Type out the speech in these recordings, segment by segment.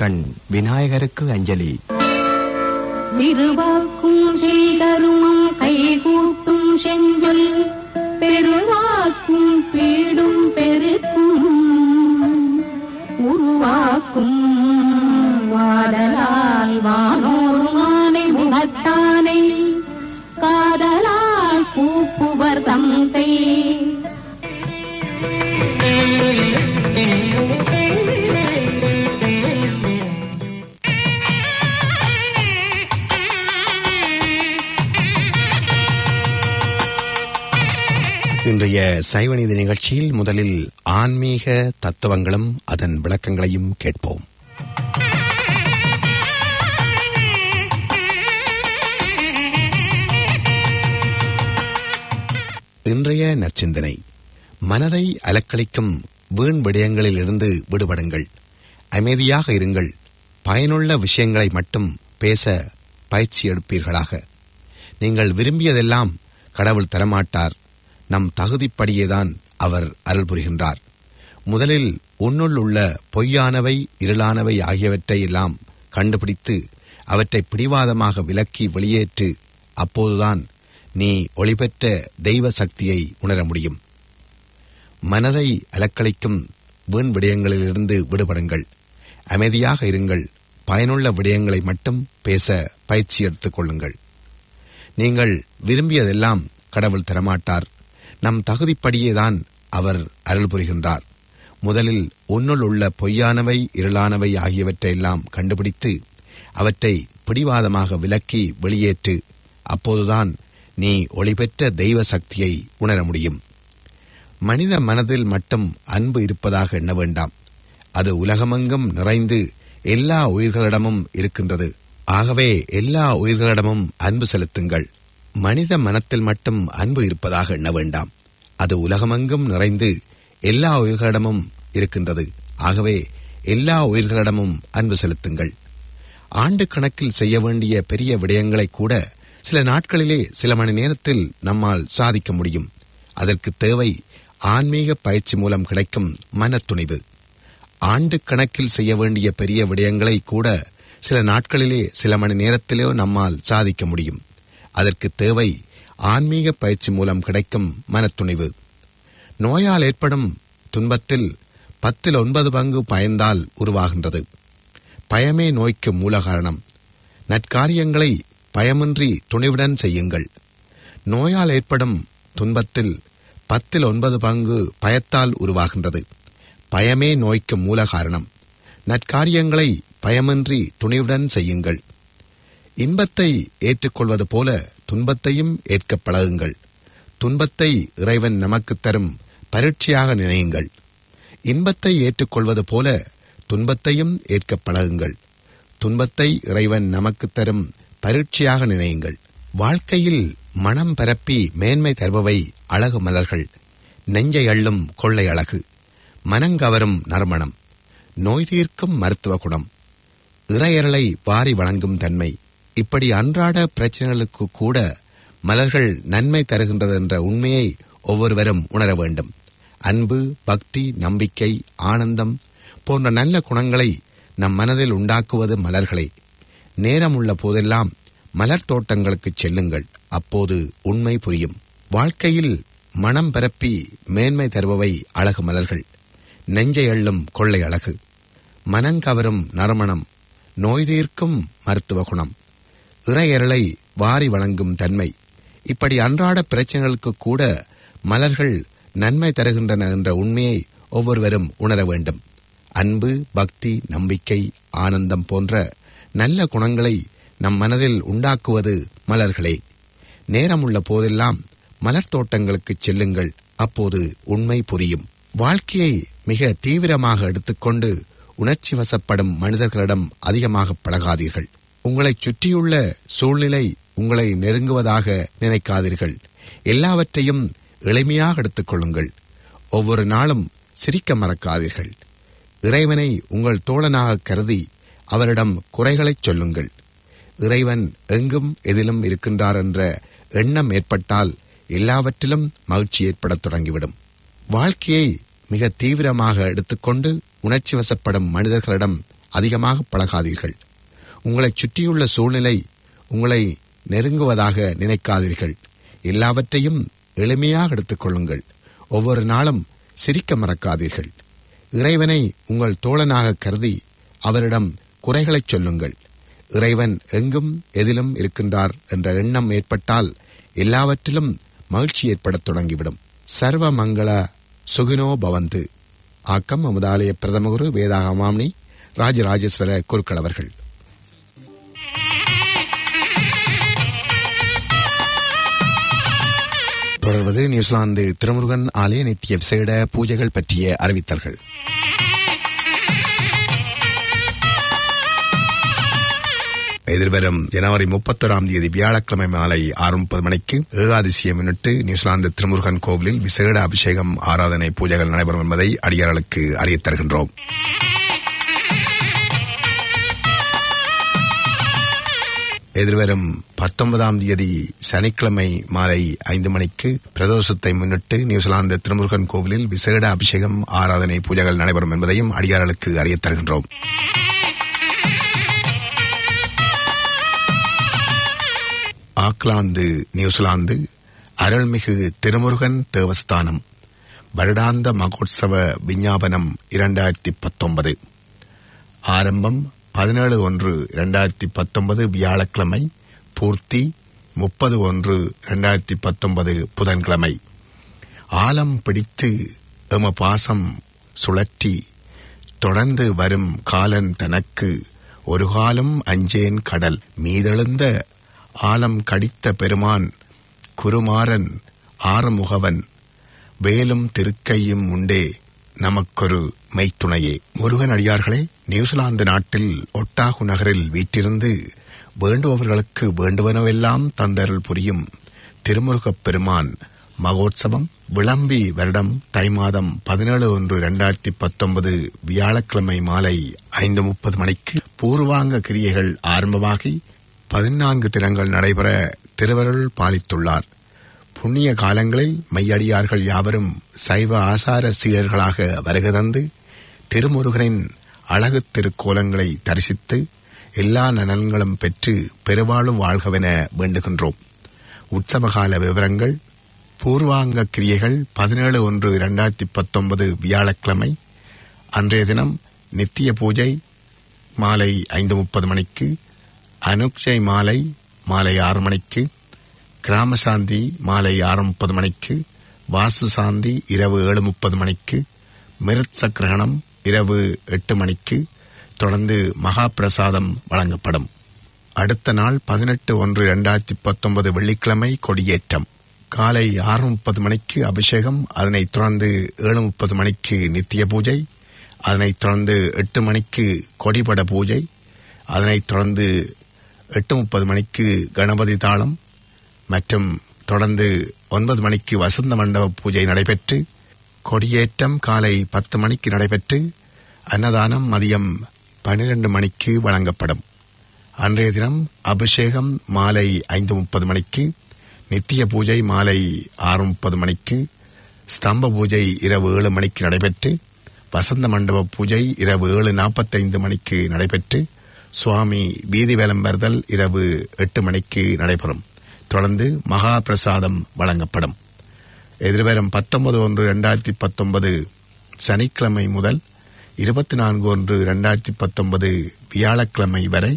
திருக்கண் விநாயகருக்கு அஞ்சலி திருவாக்கும் செய்தருமம் கைகூட்டும் செஞ்சொல் பெருவாக்கும் பீடும் பெருக்கும் உருவாக்கும் வாடலால் வானோர் மானை முகத்தானை காதலால் கூப்புவர் தந்தை இன்றைய சைவநீதி நிகழ்ச்சியில் முதலில் ஆன்மீக தத்துவங்களும் அதன் விளக்கங்களையும் கேட்போம் இன்றைய நற்சிந்தனை மனதை அலக்களிக்கும் வீண் விடயங்களில் இருந்து விடுபடுங்கள் அமைதியாக இருங்கள் பயனுள்ள விஷயங்களை மட்டும் பேச பயிற்சி எடுப்பீர்களாக நீங்கள் விரும்பியதெல்லாம் கடவுள் தரமாட்டார் நம் தகுதிப்படியேதான் அவர் அருள் புரிகின்றார் முதலில் உன்னுள் உள்ள பொய்யானவை இருளானவை ஆகியவற்றை எல்லாம் கண்டுபிடித்து அவற்றை பிடிவாதமாக விலக்கி வெளியேற்று அப்போதுதான் நீ ஒளிபெற்ற தெய்வ சக்தியை உணர முடியும் மனதை அலக்களிக்கும் வீண் விடயங்களிலிருந்து விடுபடுங்கள் அமைதியாக இருங்கள் பயனுள்ள விடயங்களை மட்டும் பேச பயிற்சி எடுத்துக் கொள்ளுங்கள் நீங்கள் விரும்பியதெல்லாம் கடவுள் தரமாட்டார் நம் தகுதிப்படியேதான் அவர் அருள் புரிகின்றார் முதலில் உன்னுள் உள்ள பொய்யானவை இருளானவை ஆகியவற்றையெல்லாம் கண்டுபிடித்து அவற்றை பிடிவாதமாக விலக்கி வெளியேற்று அப்போதுதான் நீ ஒளிபெற்ற தெய்வ சக்தியை உணர முடியும் மனித மனதில் மட்டும் அன்பு இருப்பதாக எண்ண வேண்டாம் அது உலகமெங்கும் நிறைந்து எல்லா உயிர்களிடமும் இருக்கின்றது ஆகவே எல்லா உயிர்களிடமும் அன்பு செலுத்துங்கள் மனித மனத்தில் மட்டும் அன்பு இருப்பதாக எண்ண வேண்டாம் அது உலகமெங்கும் நிறைந்து எல்லா உயிர்களிடமும் இருக்கின்றது ஆகவே எல்லா உயிர்களிடமும் அன்பு செலுத்துங்கள் ஆண்டு கணக்கில் செய்ய வேண்டிய பெரிய விடயங்களை கூட சில நாட்களிலே சில மணி நேரத்தில் நம்மால் சாதிக்க முடியும் அதற்கு தேவை ஆன்மீக பயிற்சி மூலம் கிடைக்கும் மனத்துணிவு ஆண்டு கணக்கில் செய்ய வேண்டிய பெரிய விடயங்களை கூட சில நாட்களிலே சில மணி நேரத்திலோ நம்மால் சாதிக்க முடியும் அதற்கு தேவை ஆன்மீக பயிற்சி மூலம் கிடைக்கும் மனத்துணிவு நோயால் ஏற்படும் துன்பத்தில் பத்தில் ஒன்பது பங்கு பயந்தால் உருவாகின்றது பயமே நோய்க்கு மூல காரணம் நற்காரியங்களை பயமின்றி துணிவுடன் செய்யுங்கள் நோயால் ஏற்படும் துன்பத்தில் பத்தில் ஒன்பது பங்கு பயத்தால் உருவாகின்றது பயமே நோய்க்கு மூல காரணம் நற்காரியங்களை பயமின்றி துணிவுடன் செய்யுங்கள் இன்பத்தை ஏற்றுக்கொள்வது போல துன்பத்தையும் ஏற்க பழகுங்கள் துன்பத்தை இறைவன் நமக்கு தரும் பரீட்சையாக நினையுங்கள் இன்பத்தை ஏற்றுக்கொள்வது போல துன்பத்தையும் ஏற்க பழகுங்கள் துன்பத்தை இறைவன் நமக்கு தரும் பரீட்சையாக நினையுங்கள் வாழ்க்கையில் மனம் பரப்பி மேன்மை தருபவை அழகு மலர்கள் நெஞ்சை அள்ளும் கொள்ளை அழகு மனங்கவரும் நறுமணம் நோய் தீர்க்கும் மருத்துவ குணம் இறையரலை வாரி வழங்கும் தன்மை இப்படி அன்றாட பிரச்சனைகளுக்கு கூட மலர்கள் நன்மை தருகின்றது என்ற உண்மையை ஒவ்வொருவரும் உணர வேண்டும் அன்பு பக்தி நம்பிக்கை ஆனந்தம் போன்ற நல்ல குணங்களை நம் மனதில் உண்டாக்குவது மலர்களே நேரம் உள்ள போதெல்லாம் மலர் தோட்டங்களுக்கு செல்லுங்கள் அப்போது உண்மை புரியும் வாழ்க்கையில் மனம் பரப்பி மேன்மை தருபவை அழகு மலர்கள் நெஞ்சை அள்ளும் கொள்ளை அழகு மனங்கவரும் நறுமணம் நோய் தீர்க்கும் மருத்துவ குணம் இறையரலை வாரி வழங்கும் தன்மை இப்படி அன்றாட பிரச்சனைகளுக்கு கூட மலர்கள் நன்மை தருகின்றன என்ற உண்மையை ஒவ்வொருவரும் உணர வேண்டும் அன்பு பக்தி நம்பிக்கை ஆனந்தம் போன்ற நல்ல குணங்களை நம் மனதில் உண்டாக்குவது மலர்களே நேரமுள்ள போதெல்லாம் மலர் தோட்டங்களுக்கு செல்லுங்கள் அப்போது உண்மை புரியும் வாழ்க்கையை மிக தீவிரமாக எடுத்துக்கொண்டு உணர்ச்சி வசப்படும் மனிதர்களிடம் அதிகமாக பழகாதீர்கள் உங்களைச் சுற்றியுள்ள சூழ்நிலை உங்களை நெருங்குவதாக நினைக்காதீர்கள் எல்லாவற்றையும் எளிமையாக எடுத்துக்கொள்ளுங்கள் ஒவ்வொரு நாளும் சிரிக்க மறக்காதீர்கள் இறைவனை உங்கள் தோழனாக கருதி அவரிடம் குறைகளைச் சொல்லுங்கள் இறைவன் எங்கும் எதிலும் இருக்கின்றார் என்ற எண்ணம் ஏற்பட்டால் எல்லாவற்றிலும் மகிழ்ச்சி ஏற்படத் தொடங்கிவிடும் வாழ்க்கையை மிக தீவிரமாக எடுத்துக்கொண்டு உணர்ச்சி வசப்படும் மனிதர்களிடம் அதிகமாக பழகாதீர்கள் உங்களைச் சுற்றியுள்ள சூழ்நிலை உங்களை நெருங்குவதாக நினைக்காதீர்கள் எல்லாவற்றையும் எளிமையாக எடுத்துக்கொள்ளுங்கள் ஒவ்வொரு நாளும் சிரிக்க மறக்காதீர்கள் இறைவனை உங்கள் தோழனாக கருதி அவரிடம் குறைகளைச் சொல்லுங்கள் இறைவன் எங்கும் எதிலும் இருக்கின்றார் என்ற எண்ணம் ஏற்பட்டால் எல்லாவற்றிலும் மகிழ்ச்சி ஏற்படத் தொடங்கிவிடும் சர்வ மங்கள சுகினோ பவந்து ஆக்கம் அமுதாலய பிரதமகுரு வேதாகமாமணி ராஜராஜேஸ்வர குருக்கள் அவர்கள் தொடர்வது நியூசிலாந்து திருமுருகன் ஆலய நித்திய விசேட பூஜைகள் பற்றிய அறிவித்தல்கள் எதிர்வரும் ஜனவரி முப்பத்தொராம் தேதி வியாழக்கிழமை மாலை ஆறு முப்பது மணிக்கு ஏகாதசியை முன்னிட்டு நியூசிலாந்து திருமுருகன் கோவிலில் விசேட அபிஷேகம் ஆராதனை பூஜைகள் நடைபெறும் என்பதை அடியார்களுக்கு அறியத் தருகின்றோம் எதிர்வரும் பத்தொன்பதாம் தேதி சனிக்கிழமை மாலை ஐந்து மணிக்கு பிரதோஷத்தை முன்னிட்டு நியூசிலாந்து திருமுருகன் கோவிலில் விசேட அபிஷேகம் ஆராதனை பூஜைகள் நடைபெறும் என்பதையும் அடியார்களுக்கு அறியத் தருகின்றோம் ஆக்லாந்து நியூசிலாந்து அருள்மிகு திருமுருகன் தேவஸ்தானம் வருடாந்த மகோத்சவ விஞ்ஞாபனம் இரண்டாயிரத்தி பத்தொன்பது ஆரம்பம் பதினேழு ஒன்று இரண்டாயிரத்தி பத்தொன்பது வியாழக்கிழமை பூர்த்தி முப்பது ஒன்று இரண்டாயிரத்தி பத்தொன்பது புதன்கிழமை ஆலம் பிடித்து எம பாசம் சுழற்றி தொடர்ந்து வரும் காலன் தனக்கு ஒரு காலம் அஞ்சேன் கடல் மீதெழுந்த ஆலம் கடித்த பெருமான் குருமாறன் ஆறுமுகவன் வேலும் திருக்கையும் உண்டே நமக்கொரு மெய்த்துணையே முருகன் அடியார்களே நியூசிலாந்து நாட்டில் ஒட்டாகு நகரில் வீற்றிருந்து வேண்டுபவர்களுக்கு வேண்டுவனவெல்லாம் தந்தருள் புரியும் திருமுருகப் பெருமான் மகோத்சவம் விளம்பி வருடம் தை மாதம் பதினேழு ஒன்று இரண்டாயிரத்தி பத்தொன்பது வியாழக்கிழமை மாலை ஐந்து முப்பது மணிக்கு பூர்வாங்க கிரியைகள் ஆரம்பமாகி பதினான்கு தினங்கள் நடைபெற திருவருள் பாலித்துள்ளார் புண்ணிய காலங்களில் மையடியார்கள் யாவரும் சைவ ஆசார சீடர்களாக வருகை தந்து திருமுருகனின் அழகு திருக்கோலங்களை தரிசித்து எல்லா நலன்களும் பெற்று பெருவாழும் வாழ்கவென வேண்டுகின்றோம் உற்சவகால விவரங்கள் பூர்வாங்க கிரியைகள் பதினேழு ஒன்று இரண்டாயிரத்தி பத்தொன்பது வியாழக்கிழமை அன்றைய தினம் நித்திய பூஜை மாலை ஐந்து முப்பது மணிக்கு அனுக்ஷை மாலை மாலை ஆறு மணிக்கு கிராம சாந்தி மாலை ஆறு முப்பது மணிக்கு வாசு சாந்தி இரவு ஏழு முப்பது மணிக்கு மிருத் சக்கிரகணம் இரவு எட்டு மணிக்கு தொடர்ந்து மகா பிரசாதம் வழங்கப்படும் அடுத்த நாள் பதினெட்டு ஒன்று இரண்டாயிரத்தி பத்தொன்பது வெள்ளிக்கிழமை கொடியேற்றம் காலை ஆறு முப்பது மணிக்கு அபிஷேகம் அதனைத் தொடர்ந்து ஏழு முப்பது மணிக்கு நித்திய பூஜை அதனைத் தொடர்ந்து எட்டு மணிக்கு கொடிபட பூஜை அதனைத் தொடர்ந்து எட்டு முப்பது மணிக்கு கணபதி தாளம் மற்றும் தொடர்ந்து ஒன்பது மணிக்கு வசந்த மண்டப பூஜை நடைபெற்று கொடியேற்றம் காலை பத்து மணிக்கு நடைபெற்று அன்னதானம் மதியம் பன்னிரண்டு மணிக்கு வழங்கப்படும் அன்றைய தினம் அபிஷேகம் மாலை ஐந்து முப்பது மணிக்கு நித்திய பூஜை மாலை ஆறு முப்பது மணிக்கு ஸ்தம்ப பூஜை இரவு ஏழு மணிக்கு நடைபெற்று வசந்த மண்டப பூஜை இரவு ஏழு நாற்பத்தைந்து மணிக்கு நடைபெற்று சுவாமி வீதி விளம்பர்தல் இரவு எட்டு மணிக்கு நடைபெறும் தொடர்ந்து மகா பிரசாதம் வழங்கப்படும் எதிர்வரும் பத்தொன்பது ஒன்று இரண்டாயிரத்தி பத்தொன்பது சனிக்கிழமை முதல் இருபத்தி நான்கு ஒன்று இரண்டாயிரத்தி பத்தொன்பது வியாழக்கிழமை வரை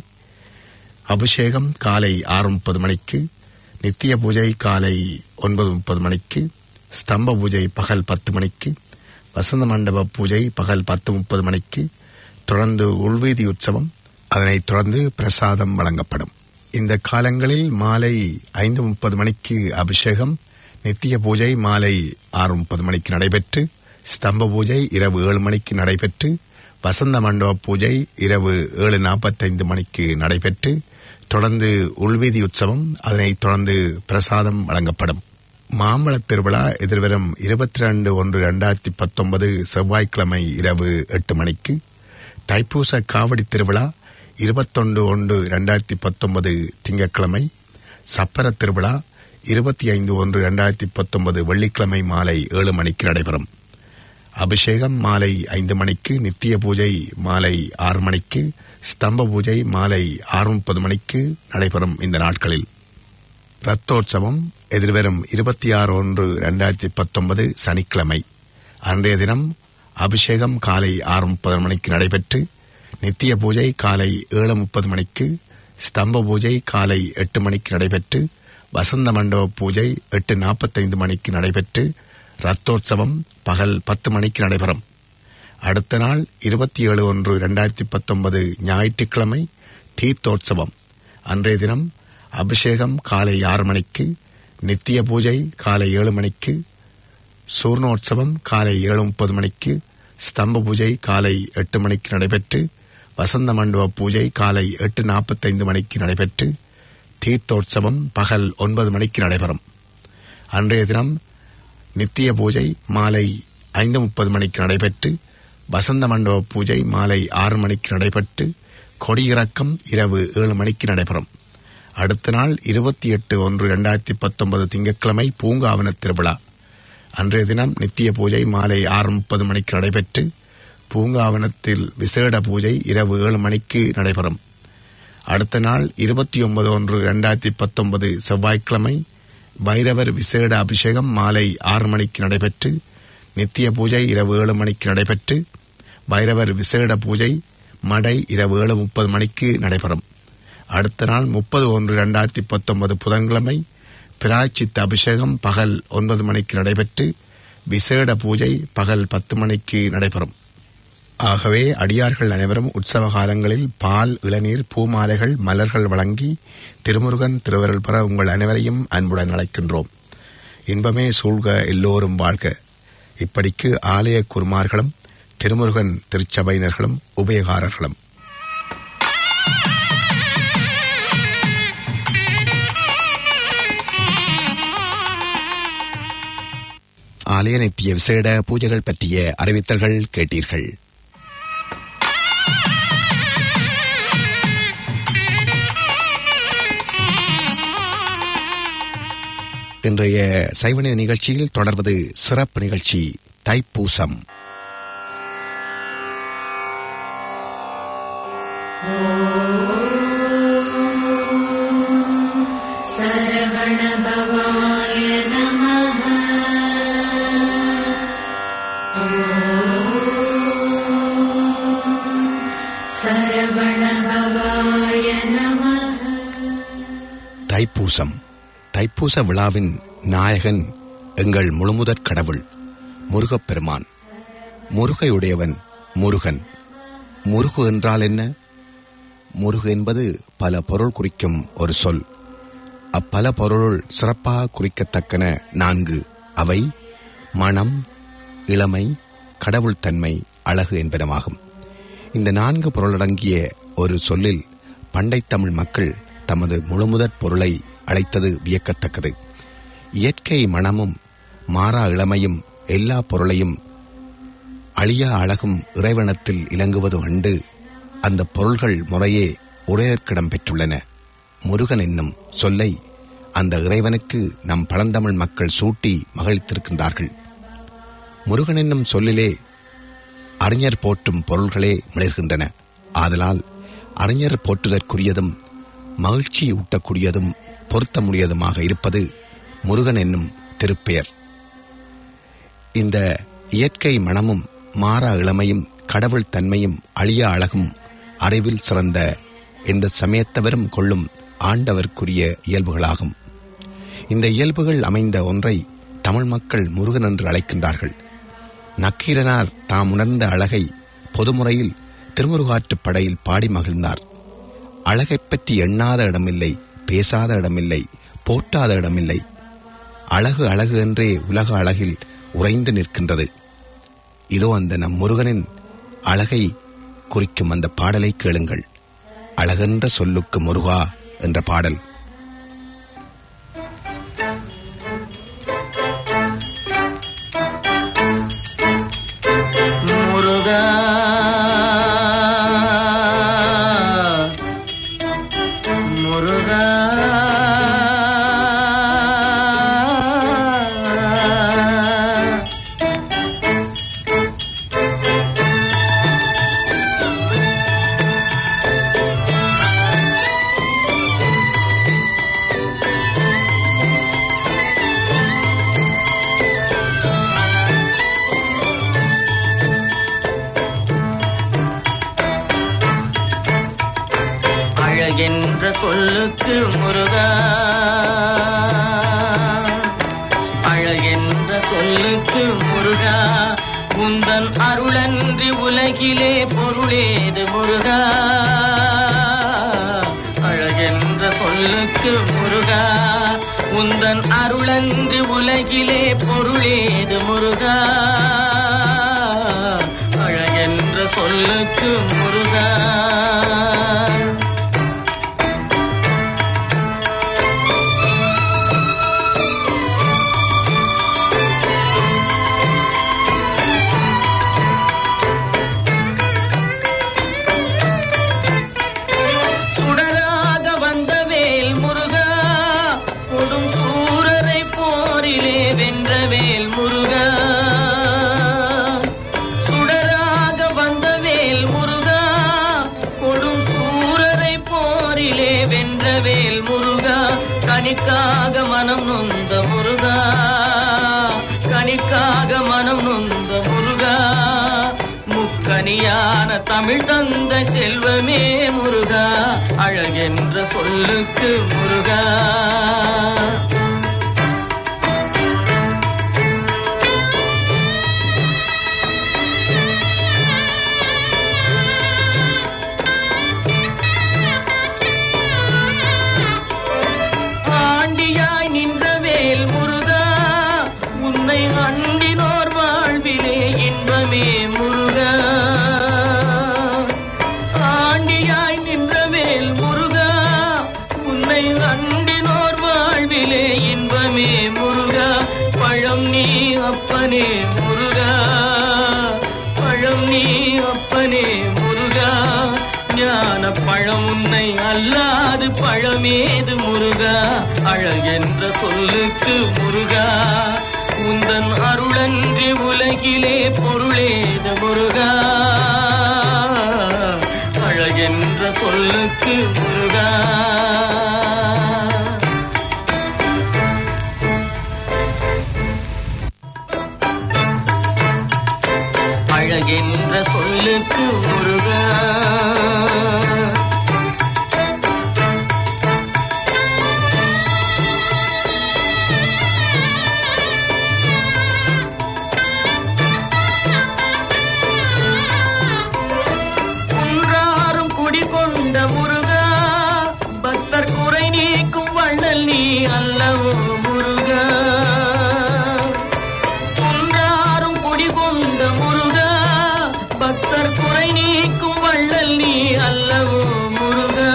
அபிஷேகம் காலை ஆறு முப்பது மணிக்கு நித்திய பூஜை காலை ஒன்பது முப்பது மணிக்கு ஸ்தம்ப பூஜை பகல் பத்து மணிக்கு வசந்த மண்டப பூஜை பகல் பத்து முப்பது மணிக்கு தொடர்ந்து உள்வீதி உற்சவம் அதனைத் தொடர்ந்து பிரசாதம் வழங்கப்படும் இந்த காலங்களில் மாலை ஐந்து முப்பது மணிக்கு அபிஷேகம் நித்திய பூஜை மாலை ஆறு முப்பது மணிக்கு நடைபெற்று ஸ்தம்ப பூஜை இரவு ஏழு மணிக்கு நடைபெற்று வசந்த மண்டப பூஜை இரவு ஏழு நாற்பத்தைந்து மணிக்கு நடைபெற்று தொடர்ந்து உள்வீதி உற்சவம் அதனைத் தொடர்ந்து பிரசாதம் வழங்கப்படும் மாம்பழத் திருவிழா எதிர்வரும் இருபத்தி ரெண்டு ஒன்று இரண்டாயிரத்தி பத்தொன்பது செவ்வாய்க்கிழமை இரவு எட்டு மணிக்கு தைப்பூச காவடி திருவிழா இருபத்தொன்று ஒன்று இரண்டாயிரத்தி பத்தொன்பது திங்கட்கிழமை சப்பர திருவிழா இருபத்தி ஐந்து ஒன்று இரண்டாயிரத்தி பத்தொன்பது வெள்ளிக்கிழமை மாலை ஏழு மணிக்கு நடைபெறும் அபிஷேகம் மாலை ஐந்து மணிக்கு நித்திய பூஜை மாலை ஆறு மணிக்கு ஸ்தம்ப பூஜை மாலை ஆறு முப்பது மணிக்கு நடைபெறும் இந்த நாட்களில் ரத்தோற்சவம் எதிர்வரும் இருபத்தி ஆறு ஒன்று இரண்டாயிரத்தி பத்தொன்பது சனிக்கிழமை அன்றைய தினம் அபிஷேகம் காலை ஆறு முப்பது மணிக்கு நடைபெற்று நித்திய பூஜை காலை ஏழு முப்பது மணிக்கு ஸ்தம்ப பூஜை காலை எட்டு மணிக்கு நடைபெற்று வசந்த மண்டப பூஜை எட்டு நாற்பத்தைந்து மணிக்கு நடைபெற்று ரத்தோற்சவம் பகல் பத்து மணிக்கு நடைபெறும் அடுத்த நாள் இருபத்தி ஏழு ஒன்று இரண்டாயிரத்தி பத்தொன்பது ஞாயிற்றுக்கிழமை தீர்த்தோற்சவம் அன்றைய தினம் அபிஷேகம் காலை ஆறு மணிக்கு நித்திய பூஜை காலை ஏழு மணிக்கு சூர்ணோற்சவம் காலை ஏழு முப்பது மணிக்கு ஸ்தம்ப பூஜை காலை எட்டு மணிக்கு நடைபெற்று வசந்த மண்டப பூஜை காலை எட்டு நாற்பத்தைந்து மணிக்கு நடைபெற்று தீர்த்தோற்சவம் பகல் ஒன்பது மணிக்கு நடைபெறும் அன்றைய தினம் நித்திய பூஜை மாலை ஐந்து முப்பது மணிக்கு நடைபெற்று வசந்த மண்டப பூஜை மாலை ஆறு மணிக்கு நடைபெற்று கொடியிறக்கம் இரவு ஏழு மணிக்கு நடைபெறும் அடுத்த நாள் இருபத்தி எட்டு ஒன்று இரண்டாயிரத்தி பத்தொன்பது திங்கட்கிழமை பூங்காவன திருவிழா அன்றைய தினம் நித்திய பூஜை மாலை ஆறு முப்பது மணிக்கு நடைபெற்று பூங்காவனத்தில் விசேட பூஜை இரவு ஏழு மணிக்கு நடைபெறும் அடுத்த நாள் இருபத்தி ஒன்பது ஒன்று இரண்டாயிரத்தி பத்தொன்பது செவ்வாய்க்கிழமை பைரவர் விசேட அபிஷேகம் மாலை ஆறு மணிக்கு நடைபெற்று நித்திய பூஜை இரவு ஏழு மணிக்கு நடைபெற்று பைரவர் விசேட பூஜை மடை இரவு ஏழு முப்பது மணிக்கு நடைபெறும் அடுத்த நாள் முப்பது ஒன்று இரண்டாயிரத்தி பத்தொன்பது புதன்கிழமை பிராய்ச்சித்த அபிஷேகம் பகல் ஒன்பது மணிக்கு நடைபெற்று விசேட பூஜை பகல் பத்து மணிக்கு நடைபெறும் ஆகவே அடியார்கள் அனைவரும் உற்சவ காலங்களில் பால் இளநீர் பூமாலைகள் மலர்கள் வழங்கி திருமுருகன் திருவருள் பெற உங்கள் அனைவரையும் அன்புடன் அழைக்கின்றோம் இன்பமே சூழ்க எல்லோரும் வாழ்க இப்படிக்கு ஆலய குருமார்களும் திருமுருகன் திருச்சபையினர்களும் உபயகாரர்களும் ஆலய நித்திய விசேட பூஜைகள் பற்றிய அறிவித்தல்கள் கேட்டீர்கள் இன்றைய சைவநீதி நிகழ்ச்சியில் தொடர்வது சிறப்பு நிகழ்ச்சி தைப்பூசம் சரவணபவாய நமः சரவணபவாய நமः தைப்பூசம் தைப்பூச விழாவின் நாயகன் எங்கள் முழுமுதற் கடவுள் முருகப்பெருமான் முருகையுடையவன் முருகன் முருகு என்றால் என்ன முருகு என்பது பல பொருள் குறிக்கும் ஒரு சொல் அப்பல பொருள் சிறப்பாக குறிக்கத்தக்கன நான்கு அவை மனம் இளமை கடவுள் தன்மை அழகு என்பனவாகும் இந்த நான்கு பொருளடங்கிய ஒரு சொல்லில் பண்டைத் தமிழ் மக்கள் தமது முழுமுதற் பொருளை அழைத்தது வியக்கத்தக்கது இயற்கை மனமும் மாறா இளமையும் எல்லா பொருளையும் அழியா அழகும் இறைவனத்தில் இலங்குவது கண்டு அந்த பொருள்கள் முறையே உரையற்கிடம் பெற்றுள்ளன முருகன் என்னும் சொல்லை அந்த இறைவனுக்கு நம் பழந்தமிழ் மக்கள் சூட்டி மகிழ்த்திருக்கின்றார்கள் முருகன் என்னும் சொல்லிலே அறிஞர் போற்றும் பொருள்களே மிளர்கின்றன ஆதலால் அறிஞர் போற்றுதற்குரியதும் மகிழ்ச்சி ஊட்டக்கூடியதும் பொருத்தமுடையதுமாக இருப்பது முருகன் என்னும் திருப்பெயர் இந்த இயற்கை மனமும் மாறா இளமையும் கடவுள் தன்மையும் அழியா அழகும் அறிவில் சிறந்த இந்த சமயத்தவரும் கொள்ளும் ஆண்டவர்க்குரிய இயல்புகளாகும் இந்த இயல்புகள் அமைந்த ஒன்றை தமிழ் மக்கள் முருகன் என்று அழைக்கின்றார்கள் நக்கீரனார் தாம் உணர்ந்த அழகை பொதுமுறையில் திருமுருகாற்றுப் படையில் பாடி மகிழ்ந்தார் அழகைப் பற்றி எண்ணாத இடமில்லை பேசாத இடமில்லை போற்றாத இடமில்லை அழகு அழகு என்றே உலக அழகில் உறைந்து நிற்கின்றது இதோ அந்த நம் முருகனின் அழகை குறிக்கும் அந்த பாடலை கேளுங்கள் அழகென்ற சொல்லுக்கு முருகா என்ற பாடல் முருகா முருகா சொல்லுக்கு முருகா அழகென்ற சொல்லுக்கு முருகா உந்தன் அருளன்றி உலகிலே பொருளேது முருகா அழகென்ற சொல்லுக்கு முருகா உந்தன் அருளன்றி உலகிலே பொருளேது முருகா அழகென்ற சொல்லுக்கு முருகா சுடராக வந்த வேல் முருகா கொடும் சூரரை போரிலே வென்ற வேல் முருகா சுடராக வந்த வேல் முருகா கொடும் சூரரை போரிலே வென்ற வேல் முருகா கணிக்காக மனம் நொந்த முருகா கணிக்காக மனம் நொந்த முருகா முக்கனியான தமிழ் தந்த செல்வமே முருகா அழகென்ற சொல்லுக்கு முருகா ஆண்டியாய் நின்ற வேல் முருகா உன்னை அண்டினோர் வாழ்விலே இன்பமே முருகா ஆண்டியாய் நின்ற வேல் முருகா உன்னை அண்டினோர் வாழ்விலே இன்பமே முருகா பழம் நீ அப்பனே முருகா பழம் நீ அப்பனே முருகா ஞான பழம் உன்னை அல்லாது பழமேது முருகா அழகென்ற சொல்லுக்கு முருகா உந்தன் அருளன்றி உலகிலே பொருளேது முருகா அழகென்ற சொல்லுக்கு முருகா அழகென்ற சொல்லுக்கு முருகா குன்றாரும் குடிகொண்ட முருகா பக்தர் குறை நீக்கும் வள்ளல் நீ அல்லவோ முருகா குன்றாரும் குடிகொண்ட முருகா பக்தர் குறை நீக்கும் வள்ளல் நீ அல்லவோ முருகா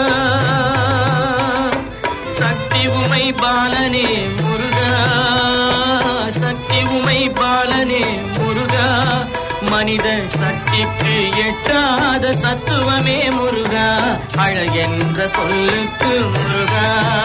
சக்தி உமை பாலனே முருகா சக்தி உமை பாலனே முருகா மனித சக்திக்கு எட்டாத தத்துவமே முருகா அழகென்ற சொல்லுக்கு முருகா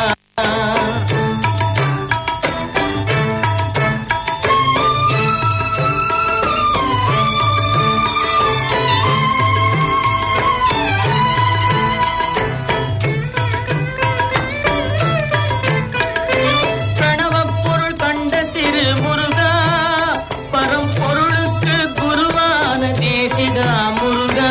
பிரணவப் பொருள் கண்ட திரு முருகா பரம்பொருளுக்கு குருவான தேசிகா முருகா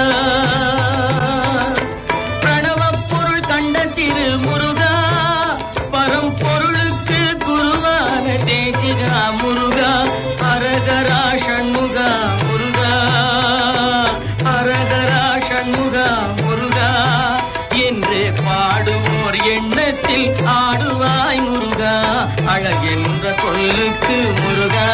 பிரணவப் பொருள் கண்ட திரு முருகா பரம்பொருளுக்கு குருவான தேசிகா முருகா அரகரா ஷண்முகா முருகா அரகரா ஷண்முகா முருகா என்று பாடுவோர் எண்ணத்தில் ஆடுவாய் முருகா அழகென்ற சொல்லுக்கு முருகா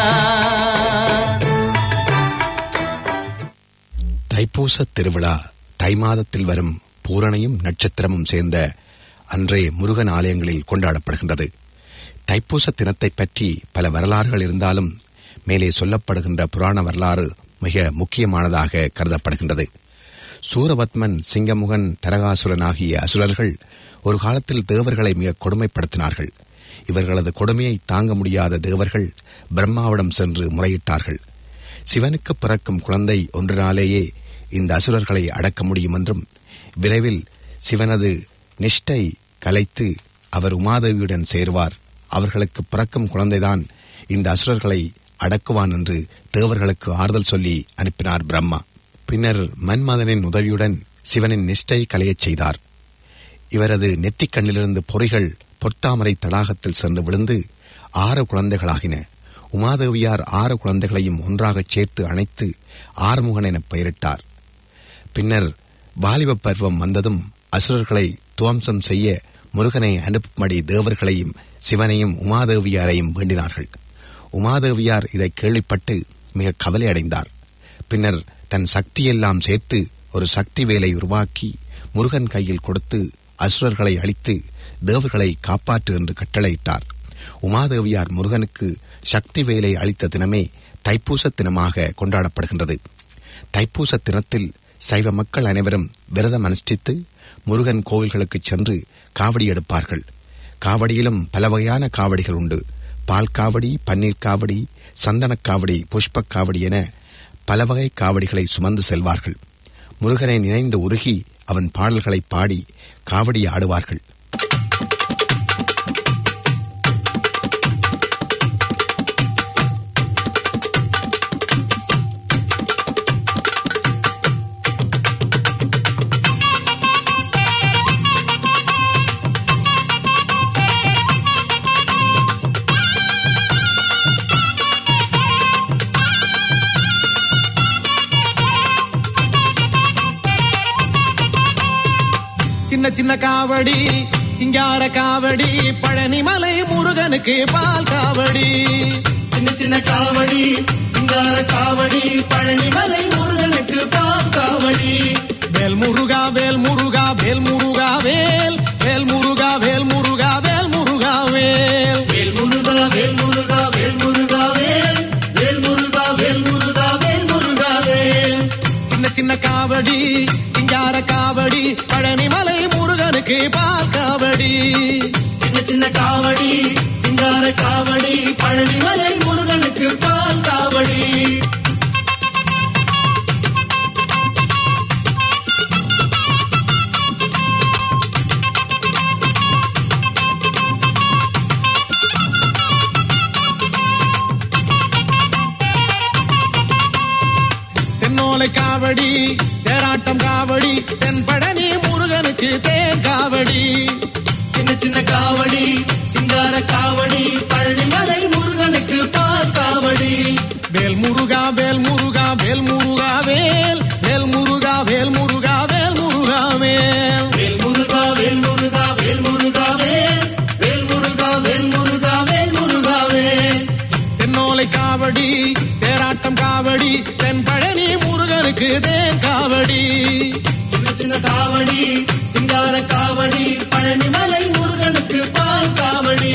தைப்பூச திருவிழா தை மாதத்தில் வரும் பூரணையும் நட்சத்திரமும் சேர்ந்த அன்றே முருகன் ஆலயங்களில் கொண்டாடப்படுகின்றது தைப்பூச தினத்தைப் பற்றி பல வரலாறுகள் இருந்தாலும் மேலே சொல்லப்படுகின்ற புராண வரலாறு மிக முக்கியமானதாக கருதப்படுகின்றது சூரபத்மன் சிங்கமுகன் தரகாசுரன் ஆகிய அசுரர்கள் ஒரு காலத்தில் தேவர்களை மிக கொடுமைப்படுத்தினார்கள் இவர்களது கொடுமையை தாங்க முடியாத தேவர்கள் பிரம்மாவிடம் சென்று முறையிட்டார்கள் சிவனுக்கு பிறக்கும் குழந்தை ஒன்றினாலேயே இந்த அசுரர்களை அடக்க முடியும் என்றும் விரைவில் சிவனது நிஷ்டை கலைத்து அவர் உமாதேவியுடன் சேர்வார் அவர்களுக்கு பிறக்கும் குழந்தைதான் இந்த அசுரர்களை அடக்குவான் என்று தேவர்களுக்கு ஆறுதல் சொல்லி அனுப்பினார் பிரம்மா பின்னர் மன்மதனின் உதவியுடன் சிவனின் நிஷ்டை கலையச் செய்தார் இவரது நெற்றிக் கண்ணிலிருந்து பொறிகள் பொற்தாமரை தடாகத்தில் சென்று விழுந்து ஆறு குழந்தைகளாகின உமாதேவியார் ஆறு குழந்தைகளையும் ஒன்றாகச் சேர்த்து அணைத்து ஆறுமுகன் என பெயரிட்டார் பின்னர் வாலிப பருவம் வந்ததும் அசுரர்களை துவம்சம் செய்ய முருகனை அனுப்பும்படி தேவர்களையும் சிவனையும் உமாதேவியாரையும் வேண்டினார்கள் உமாதேவியார் இதை கேள்விப்பட்டு மிக கவலை அடைந்தார் பின்னர் தன் சக்தியெல்லாம் சேர்த்து ஒரு சக்தி வேலை உருவாக்கி முருகன் கையில் கொடுத்து அசுரர்களை அழித்து தேவர்களை காப்பாற்று என்று கட்டளையிட்டார் உமாதேவியார் முருகனுக்கு சக்தி வேலை அளித்த தினமே தைப்பூச தினமாக கொண்டாடப்படுகின்றது தைப்பூச தினத்தில் சைவ மக்கள் அனைவரும் விரதம் அனுஷ்டித்து முருகன் கோவில்களுக்குச் சென்று காவடி எடுப்பார்கள் காவடியிலும் பல வகையான காவடிகள் உண்டு பால் காவடி பன்னீர் காவடி சந்தனக் காவடி புஷ்பக் காவடி என பல வகை காவடிகளை சுமந்து செல்வார்கள் முருகனை நினைந்து உருகி அவன் பாடல்களை பாடி காவடி ஆடுவார்கள் சின்ன சின்ன காவடி சிங்கார காவடி பழனிமலை முருகனுக்கு பால் காவடி சின்ன சின்ன காவடி சிங்கார காவடி பழனிமலை முருகனுக்கு பால் காவடி வேல் முருகா வேல் முருகா வேல் முருகா வேல் வேல் முருகா வேல் முருகா வேல் முருகா வேல் வேல் முருகா வேல் முருகா வேல் முருகா வேல் வேல் முருகா வேல் முருகா வேல் முருகா வேல் சின்ன சின்ன காவடி சிங்கார காவடி பழனிமலை முருகனுக்கு பால் காவடி சின்ன சின்ன காவடி சிங்கார காவடி பழனிமலை முருகனுக்கு பால் காவடி தென்னோலை காவடி தேராட்டம் காவடி தென்பழனி முருகனுக்கு தேன் காவடி சின்ன சின்ன காவடி சிங்கார காவடி பழனிமலை முருகனுக்கு பால் காவடி வேல் முருகா வேல் முருகா வேல் முருகா வேல் வேல் முருகா வேல் முருகா வேல் முருகா வேல் வேல் முருகா வேல் முருகா வேல் முருகா வேல் வேல் முருகா வேல் முருகா வேல் முருகா வேல் தென்னோலை காவடி தேராட்டம் காவடி தென்பழனி முருகனுக்கு தேன் காவடி சின்ன சின்ன காவடி சிங்கார காவடி பழனிமலை முருகனுக்கு பால் காவடி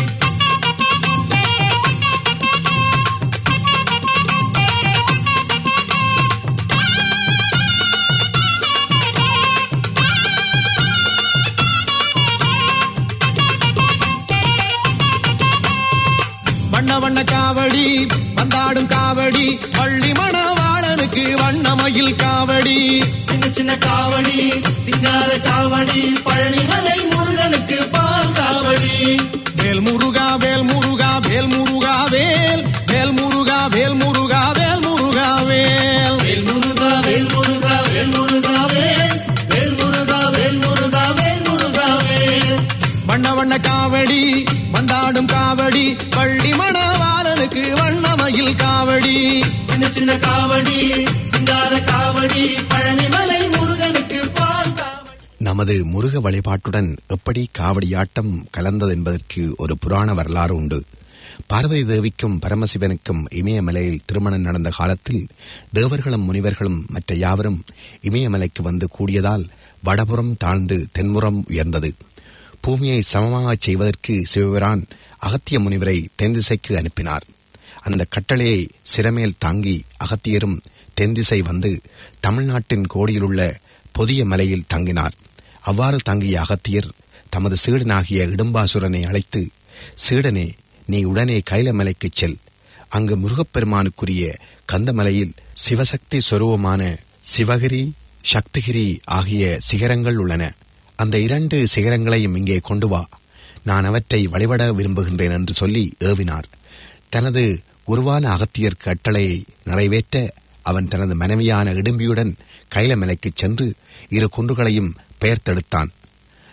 வண்ண வண்ண காவடி வந்தாடும் காவடி பள்ளி மணவாளனுக்கு வண்ணமயில் காவடி சின்ன சின்ன காவடி சிங்கார காவடி பழனிமலை முருகனுக்கு பால் காவடி வேல் முருகா வேல் முருகா வேல் முருகா வேல் வேல் முருகா வேல் முருகா வேல் முருகா வேல் வேல் முருகா வேல் முருகா வேல் முருகா வேல் வேல் முருகா வேல் முருகா வேல் முருகா வேல் வண்ண வண்ண காவடி வந்தாடும் காவடி பள்ளி மணவாளனுக்கு வண்ணமயில் காவடி சின்ன சின்ன காவடி சிங்கார காவடி பழனிமலை முருகனுக்கு பால் காவடி நமது முருக வழிபாட்டுடன் எப்படி காவடியாட்டம் கலந்தது என்பதற்கு ஒரு புராண வரலாறு உண்டு பார்வதி தேவிக்கும் பரமசிவனுக்கும் இமயமலையில் திருமணம் நடந்த காலத்தில் தேவர்களும் முனிவர்களும் மற்ற யாவரும் இமயமலைக்கு வந்து கூடியதால் வடபுறம் தாழ்ந்து தென்முறம் உயர்ந்தது பூமியை சமமாகச் செய்வதற்கு சிவபிரான் அகத்திய முனிவரை தென்திசைக்கு அனுப்பினார் அந்த கட்டளையை சிறமேல் தாங்கி அகத்தியரும் தென்திசை வந்து தமிழ்நாட்டின் கோடியிலுள்ள புதிய மலையில் தங்கினார் அவ்வாறு தங்கிய அகத்தியர் தமது சீடனாகிய இடும்பாசுரனை அழைத்து சீடனே நீ உடனே கைலமலைக்குச் செல் அங்கு முருகப்பெருமானுக்குரிய கந்தமலையில் சிவசக்தி சொரூபமான சிவகிரி சக்திகிரி ஆகிய சிகரங்கள் உள்ளன அந்த இரண்டு சிகரங்களையும் இங்கே கொண்டு வா நான் அவற்றை வழிபட விரும்புகின்றேன் என்று சொல்லி ஏவினார் தனது குருவான அகத்தியர் கட்டளையை நிறைவேற்ற அவன் தனது மனைவியான இடும்பியுடன் கைலமலைக்குச் சென்று இரு குன்றுகளையும் பெயர்த்தெடுத்தான்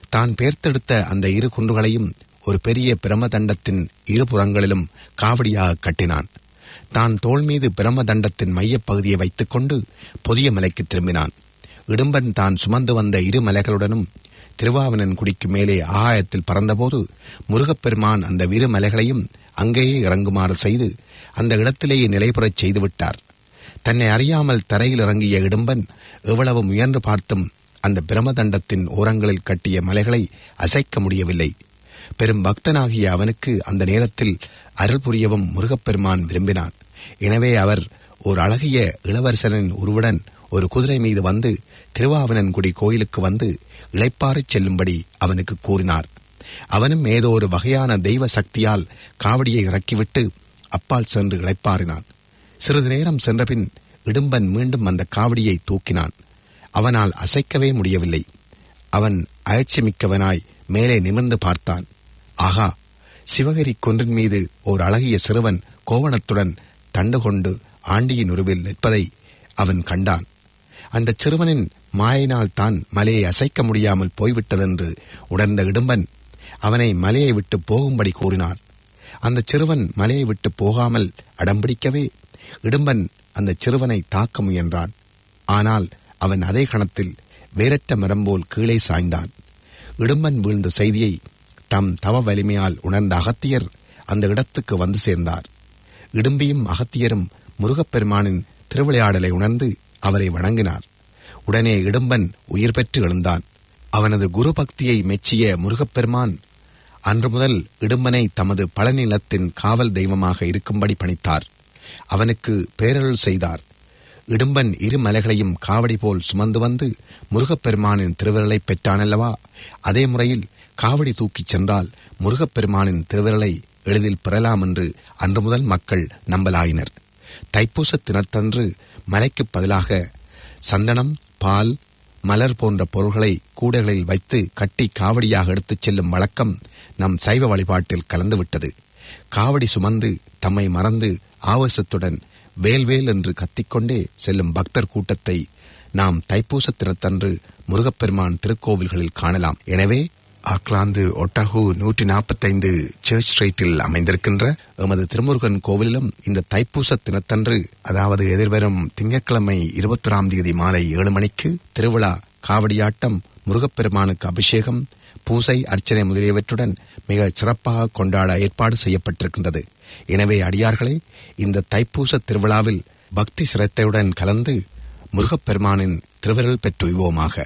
தான் பேர்த்தெடுத்த அந்த இரு குன்றுகளையும் ஒரு பெரிய பிரமதண்டத்தின் இருபுறங்களிலும் காவடியாக கட்டினான் தான் தோள் மீது பிரமதண்டத்தின் மையப் பகுதியை வைத்துக்கொண்டு புதிய மலைக்கு திரும்பினான் இடும்பன் தான் சுமந்து வந்த இரு மலைகளுடனும் திருவாவனன் குடிக்கு மேலே ஆகாயத்தில் பறந்தபோது முருகப்பெருமான் அந்த இரு மலைகளையும் அங்கேயே இறங்குமாறு செய்து அந்த இடத்திலேயே நிலைபெறச் செய்துவிட்டார் தன்னை அறியாமல் தரையில் இறங்கிய இடும்பன் எவ்வளவு முயன்று பார்த்தும் அந்த பிரமதண்டத்தின் ஓரங்களில் கட்டிய மலைகளை அசைக்க முடியவில்லை பெரும் பக்தனாகிய அவனுக்கு அந்த நேரத்தில் அருள் புரியவும் முருகப்பெருமான் விரும்பினான் எனவே அவர் ஒரு அழகிய இளவரசனின் உருவுடன் ஒரு குதிரை மீது வந்து திருவாவனன்குடி கோயிலுக்கு வந்து இளைப்பாறச் செல்லும்படி அவனுக்கு கூறினார் அவனும் ஏதோ ஒரு வகையான தெய்வ சக்தியால் காவடியை இறக்கிவிட்டு அப்பால் சென்று இளைப்பாறினான் சிறிது நேரம் சென்றபின் இடும்பன் மீண்டும் அந்த காவடியை தூக்கினான் அவனால் அசைக்கவே முடியவில்லை அவன் அயற்சிமிக்கவனாய் மேலே நிமிர்ந்து பார்த்தான் ஆகா சிவகிரி குன்றின் மீது ஓர் அழகிய சிறுவன் கோவணத்துடன் தண்டு கொண்டு ஆண்டியின் உருவில் நிற்பதை அவன் கண்டான் அந்த சிறுவனின் மாயினால் தான் மலையை அசைக்க முடியாமல் போய்விட்டதென்று உணர்ந்த இடும்பன் அவனை மலையை விட்டு போகும்படி கூறினார் அந்த சிறுவன் மலையை விட்டு போகாமல் அடம்பிடிக்கவே இடும்பன் அந்த சிறுவனை தாக்க முயன்றான் ஆனால் அவன் அதே கணத்தில் வேரற்ற மரம் போல் கீழே சாய்ந்தான் இடும்பன் வீழ்ந்த செய்தியை தம் தவ வலிமையால் உணர்ந்த அகத்தியர் அந்த இடத்துக்கு வந்து சேர்ந்தார் இடும்பியும் அகத்தியரும் முருகப்பெருமானின் திருவிளையாடலை உணர்ந்து அவரை வணங்கினார் உடனே இடும்பன் உயிர் பெற்று எழுந்தான் அவனது குரு பக்தியை மெச்சிய முருகப்பெருமான் அன்று முதல் இடும்பனை தமது பழநிலத்தின் காவல் தெய்வமாக இருக்கும்படி பணித்தார் அவனுக்கு பேரருள் செய்தார் இடும்பன் இரு மலைகளையும் காவடி போல் சுமந்து வந்து முருகப்பெருமானின் திருவிரலை பெற்றானல்லவா அதே முறையில் காவடி தூக்கிச் சென்றால் முருகப்பெருமானின் திருவிரலை எளிதில் பெறலாம் என்று அன்று முதல் மக்கள் நம்பலாயினர் தைப்பூச தினத்தன்று மலைக்குப் பதிலாக சந்தனம் பால் மலர் போன்ற பொருள்களை கூடைகளில் வைத்து கட்டி காவடியாக எடுத்துச் செல்லும் வழக்கம் நம் சைவ வழிபாட்டில் கலந்துவிட்டது காவடி சுமந்து தம்மை மறந்து ஆவேசத்துடன் வேல்வேல் என்று கத்திக்கொண்டே செல்லும் பக்தர் கூட்டத்தை நாம் தைப்பூச தினத்தன்று முருகப்பெருமான் திருக்கோவில்களில் காணலாம் எனவே ஆக்லாந்து ஒட்டஹூ நூற்றி நாற்பத்தைந்து சர்ச் ஸ்ட்ரீட்டில் அமைந்திருக்கின்ற எமது திருமுருகன் கோவிலிலும் இந்த தைப்பூச தினத்தன்று அதாவது எதிர்வரும் திங்கட்கிழமை இருபத்தொராம் தேதி மாலை ஏழு மணிக்கு திருவிழா காவடியாட்டம் முருகப்பெருமானுக்கு அபிஷேகம் பூசை அர்ச்சனை முதலியவற்றுடன் மிக சிறப்பாக கொண்டாட ஏற்பாடு செய்யப்பட்டிருக்கின்றது எனவே அடியார்களே இந்த தைப்பூச திருவிழாவில் பக்தி சிரத்தையுடன் கலந்து முருகப்பெருமானின் திருவிரல் பெற்றுய்வோமாக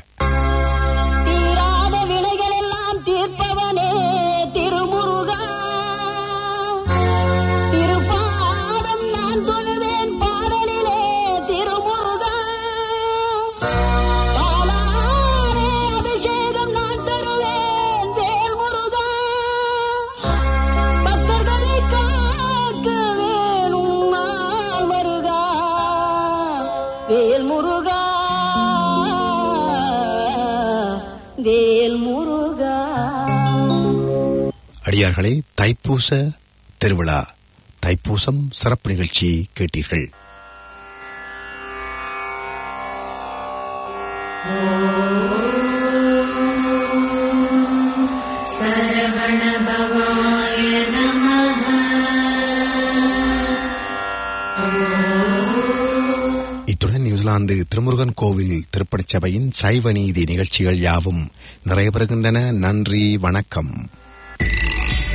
தீராத வினைகள் எல்லாம் தீர்ப்பவனே திருமுருகா திருப்பாதம் நான் தொழுவேன் பாடலிலே திருமுருகா பாலாரே அபிஷேகம் நான் தருவேன் வேல் முருகா பக்தர்களை காக்க வேணும் நாள் வருகா வேல் முருகா வேல் முருகா அடியார்களே தைப்பூச திருவிழா தைப்பூசம் சிறப்பு நிகழ்ச்சி கேட்டீர்கள் सरवणभवाय नमः இத்துடன் நியூசிலாந்து திருமுருகன் கோவில் திருப்பணிச் சபையின் சைவ நீதி நிகழ்ச்சிகள் யாவும் நிறைவு பெறுகின்றன நன்றி வணக்கம்